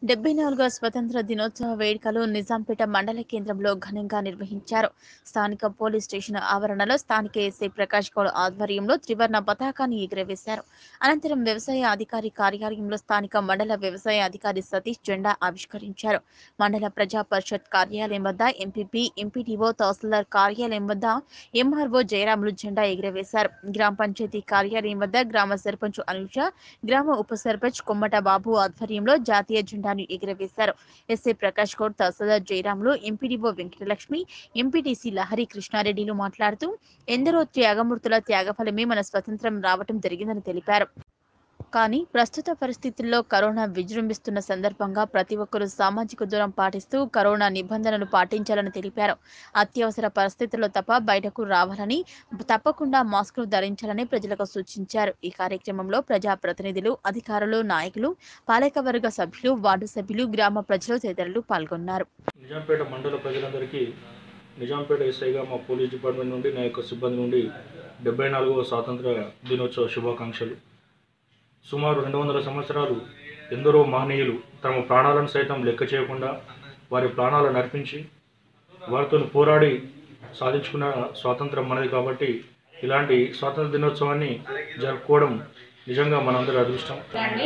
డెబ్బై నాలుగో స్వతంత్ర దినోత్సవ వేడుకలు నిజాంపేట మండల కేంద్రంలో ఘనంగా నిర్వహించారు స్థానిక పోలీస్ స్టేషన్ ఆవరణలో స్థానిక ఎస్ఐ ప్రకాష్ గౌడ్ ఆధ్వర్యంలో త్రివర్ణ పతాకాన్ని ఎగురవేశారు అనంతరం వ్యవసాయ అధికారి కార్యాలయంలో స్థానిక మండల వ్యవసాయ అధికారి సతీష్ జెండా ఆవిష్కరించారు మండల ప్రజా పరిషత్ కార్యాలయం వద్ద ఎంపీపీ ఎంపీటీఓ తహసీల్దార్ కార్యాలయం వద్ద ఎంఆర్ఓ జయరాములు జెండా ఎగురవేశారు గ్రామ పంచాయతీ కార్యాలయం వద్ద గ్రామ సర్పంచ్ అనుష గ్రామ ఉప సర్పంచ్ కొమ్మట బాబు ఆధ్వర్యంలో జాతీయ జెండాను ఎగురవేశారు ఎస్ఐ ప్రకాష్ గౌడ్ తహసీల్దార్ జయరాములు ఎంపీడీఓ వెంకటలక్ష్మి ఎంపీటీసీ లహరి కృష్ణారెడ్డిలు మాట్లాడుతూ ఎందరో త్యాగమూర్తుల త్యాగఫలమే మన స్వతంత్రం రావటం జరిగిందని తెలిపారు కానీ ప్రస్తుత పరిస్థితుల్లో కరోనా విజృంభిస్తున్న సందర్భంగా ప్రతి ఒక్కరూ సామాజిక దూరం పాటిస్తూ కరోనా నిబంధనలు పాటించాలని తెలిపారు అత్యవసర పరిస్థితుల్లో తప్ప బయటకు రావాలని తప్పకుండా మాస్కులు ధరించాలని ప్రజలకు సూచించారు ఈ కార్యక్రమంలో ప్రజా ప్రతినిధులు అధికారులు నాయకులు పాలకవర్గ సభ్యులు వార్డు సభ్యులు గ్రామ ప్రజలు తదితరులు పాల్గొన్నారు నిజాంపేట మండల ప్రజలందరికీ నిజాంపేట ఎస్ఐగా మా పోలీస్ డిపార్ట్మెంట్ నుండి నా యొక్క సిబ్బంది నుండి డెబ్బై నాలుగవ స్వాతంత్ర దినోత్సవ శుభాకాంక్షలు సుమారు రెండు వందల సంవత్సరాలు ఎందరో మహనీయులు తమ ప్రాణాలను సైతం లెక్క చేయకుండా వారి ప్రాణాలను అర్పించి వారితో పోరాడి సాధించుకున్న స్వాతంత్రం మనది కాబట్టి ఇలాంటి స్వాతంత్ర దినోత్సవాన్ని జరుపుకోవడం నిజంగా మనందరి అదృష్టం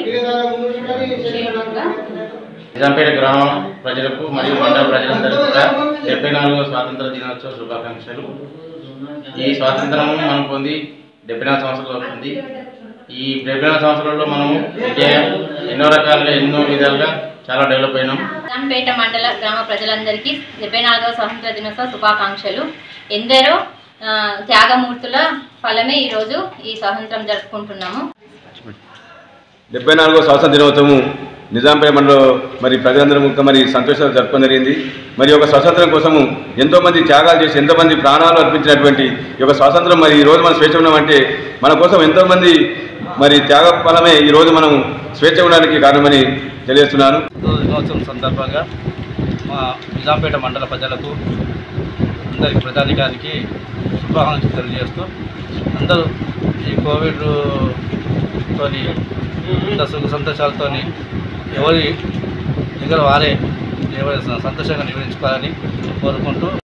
నిజాంపేట గ్రామ ప్రజలకు మరియు మండల ప్రజలందరికీ కూడా డెబ్బై నాలుగవ స్వాతంత్ర దినోత్సవ శుభాకాంక్షలు ఈ స్వాతంత్రం మనం పొంది డెబ్బై నాలుగు సంవత్సరాలు అవుతుంది ఈ డెబ్బై నాలుగు సంవత్సరాల్లో మనము విద్య ఎన్నో రకాలుగా ఎన్నో విధాలుగా చాలా డెవలప్ అయినాం నిజాంపేట మండల గ్రామ ప్రజలందరికీ డెబ్బై నాలుగవ స్వాతంత్ర దినోత్సవ శుభాకాంక్షలు ఎందరో ఆ, త్యాగమూర్తుల ఫలమే ఈరోజు ఈ స్వాతంత్రం జరుపుకుంటున్నాము డెబ్బై నాలుగో స్వాతంత్ర దినోత్సవం నిజాంపేట మండలం మరి ప్రజలందరం ఇంకా మరి సంతోషంగా జరుపుకోవడం జరిగింది మరి ఒక స్వాతంత్రం కోసము ఎంతోమంది త్యాగాలు చేసి ఎంతోమంది ప్రాణాలు అర్పించినటువంటి ఈ యొక్క స్వాతంత్రం మరి ఈ రోజు మనం స్వేచ్ఛ ఉన్నామంటే మన కోసం ఎంతోమంది మరి త్యాగ ఫలమే ఈ రోజు మనం స్వేచ్ఛ ఉండడానికి కారణమని తెలియజేస్తున్నాను స్వాతంత్ర దినోత్సవం సందర్భంగా మా నిజాంపేట మండల ప్రజలకు అందరికి ప్రజానికానికి శుభాకాంక్షలు తెలియజేస్తూ అందరూ ఈ కోవిడ్ తోని ఇంత సుఖ సంతోషాలతోని ఎవరి దగ్గర వారే ఎవరి సంతోషంగా నిర్వహించుకోవాలని కోరుకుంటూ